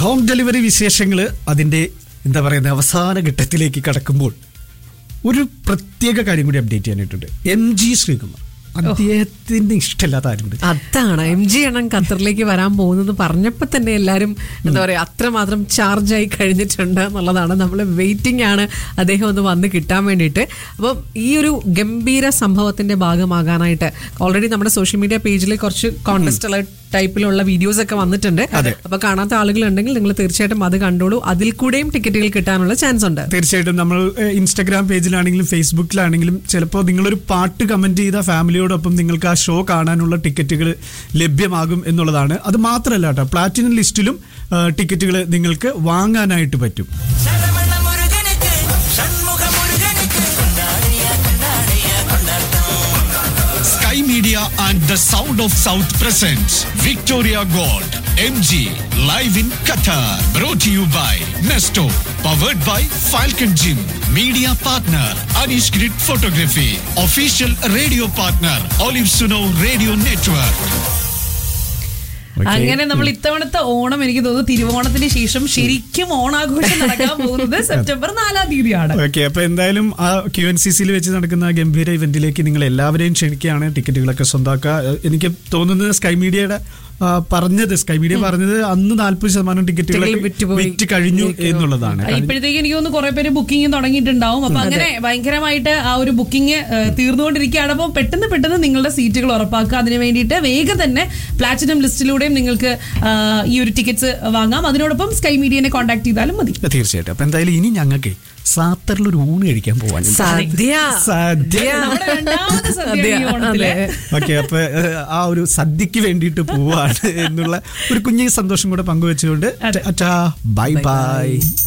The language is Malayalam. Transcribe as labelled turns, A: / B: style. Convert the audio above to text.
A: ഹോം ഡെലിവറി വിശേഷങ്ങൾ അതിൻ്റെ എന്താ പറയുന്നത് അവസാന ഘട്ടത്തിലേക്ക് കടക്കുമ്പോൾ ഒരു പ്രത്യേക കാര്യം കൂടി അപ്ഡേറ്റ് ചെയ്യാനായിട്ടുണ്ട് എം ജി ശ്രീകുമാർ അദ്ദേഹത്തിന്റെ ഇഷ്ടമില്ലാത്ത ആരുണ്ട്
B: അതാണ് എം ജി എണ്ണം ഖത്തറിലേക്ക് വരാൻ പോകുന്നത് പറഞ്ഞപ്പോൾ തന്നെ എല്ലാവരും എന്താ പറയാ അത്രമാത്രം ചാർജ് ആയി കഴിഞ്ഞിട്ടുണ്ട് എന്നുള്ളതാണ് നമ്മൾ വെയിറ്റിംഗ് ആണ് അദ്ദേഹം ഒന്ന് വന്ന് കിട്ടാൻ വേണ്ടിയിട്ട് അപ്പം ഈ ഒരു ഗംഭീര സംഭവത്തിന്റെ ഭാഗമാകാനായിട്ട് ഓൾറെഡി നമ്മുടെ സോഷ്യൽ മീഡിയ പേജിൽ കുറച്ച് കോൺടെസ്റ്റ് ടൈപ്പിലുള്ള വീഡിയോസ് ഒക്കെ വന്നിട്ടുണ്ട് അപ്പൊ കാണാത്ത ആളുകൾ ഉണ്ടെങ്കിൽ നിങ്ങൾ തീർച്ചയായിട്ടും അത് കണ്ടോളൂ അതിൽ കൂടെയും ടിക്കറ്റുകൾ കിട്ടാനുള്ള ചാൻസ് ഉണ്ട്
A: തീർച്ചയായിട്ടും നമ്മൾ ഏഹ്, ഇൻസ്റ്റാഗ്രാം പേജിലാണെങ്കിലും ഫേസ്ബുക്കിലാണെങ്കിലും ചിലപ്പോൾ നിങ്ങളൊരു പാട്ട് കമന്റ് ചെയ്ത ഫാമിലിയോടൊപ്പം നിങ്ങൾക്ക് ആ ഷോ കാണാനുള്ള ടിക്കറ്റുകൾ ലഭ്യമാകും എന്നുള്ളതാണ് അത് മാത്രമല്ല കേട്ടോ പ്ലാറ്റിനം ലിസ്റ്റിലും ടിക്കറ്റുകൾ നിങ്ങൾക്ക് വാങ്ങാനായിട്ട് പറ്റും
C: சரவண முருகனுக்கு சண்முக முருகனுக்கு கொண்டாடிய கொண்டாடிய கொண்டாட்டம்
D: Sky Media and the Sound of South presents Victoria Gold MG live in Qatar. Brought to you by Nesto. Powered by Falcon Gym. Media partner Anish Grid Photography. Official radio partner Olive Suno Radio Network.
A: Okay.
E: അങ്ങനെ നമ്മൾ ഇത്തവണത്തെ ഓണം എനിക്ക് തോന്നുന്നു തിരുവോണത്തിന് ശേഷം ശരിക്കും ഓണാഘോഷം നടക്കാൻ പോകുന്നത് സെപ്റ്റംബർ നാലാം തീയതിയാണ്
A: ഓക്കെ അപ്പൊ എന്തായാലും ആ ക്യു എൻ സി സിയിൽ വെച്ച് നടക്കുന്ന ആ ഗംഭീര ഇവന്റിലേക്ക് നിങ്ങൾ എല്ലാവരെയും ക്ഷണിക്കുകയാണ് ടിക്കറ്റുകളൊക്കെ സ്വന്തമാക്കുക ഏഹ് എനിക്ക് തോന്നുന്നത് സ്കൈ മീഡിയയുടെ ആ, പറഞ്ഞത് സ്കൈ മീഡിയ പറഞ്ഞത് അന്ന് നാല്പത് ശതമാനം ടിക്കറ്റുകൾ
B: ടിക്കറ്റുകൾ വിറ്റുപോയി.
A: വിറ്റ് കഴിഞ്ഞു എന്നുള്ളതാണ്
E: ഇപ്പോഴത്തേക്ക് എനിക്ക് തോന്നുന്നു കുറെ പേര് ബുക്കിംഗ് തുടങ്ങിയിട്ടുണ്ടാവും അപ്പൊ അങ്ങനെ ഭയങ്കരമായിട്ട് ആ ഒരു ബുക്കിംഗ് തീർന്നുകൊണ്ടിരിക്കുകയാണ് അപ്പോൾ പെട്ടെന്ന് പെട്ടെന്ന് നിങ്ങളുടെ സീറ്റുകൾ ഉറപ്പാക്കുക അതിന് വേണ്ടിയിട്ട് വേഗം തന്നെ പ്ലാറ്റിനം ലിസ്റ്റിലൂടെയും നിങ്ങൾക്ക് ആ, ഈ ഒരു ടിക്കറ്റ്സ് വാങ്ങാം അതിനോടൊപ്പം സ്കൈ മീഡിയനെ കോൺടാക്ട് ചെയ്താലും മതി
A: തീർച്ചയായിട്ടും അപ്പൊ എന്തായാലും ഇനി ഞങ്ങൾക്ക് സാത്തറിൽ ഒരു ഊണ് കഴിക്കാൻ പോവാൻ
B: സദ്യ
A: സദ്യ
E: നമ്മുടെ രണ്ടാമത്തെ സദ്യ ഈ ഓണത്തിലെ.
B: അതെ.
A: ഓക്കെ അപ്പൊ ഏഹ്, ആ ഒരു സദ്യക്ക് വേണ്ടിയിട്ട് പോവാണ് എന്നുള്ള ഒരു കുഞ്ഞു സന്തോഷം കൂടെ പങ്കുവെച്ചുകൊണ്ട് ബൈ ബൈ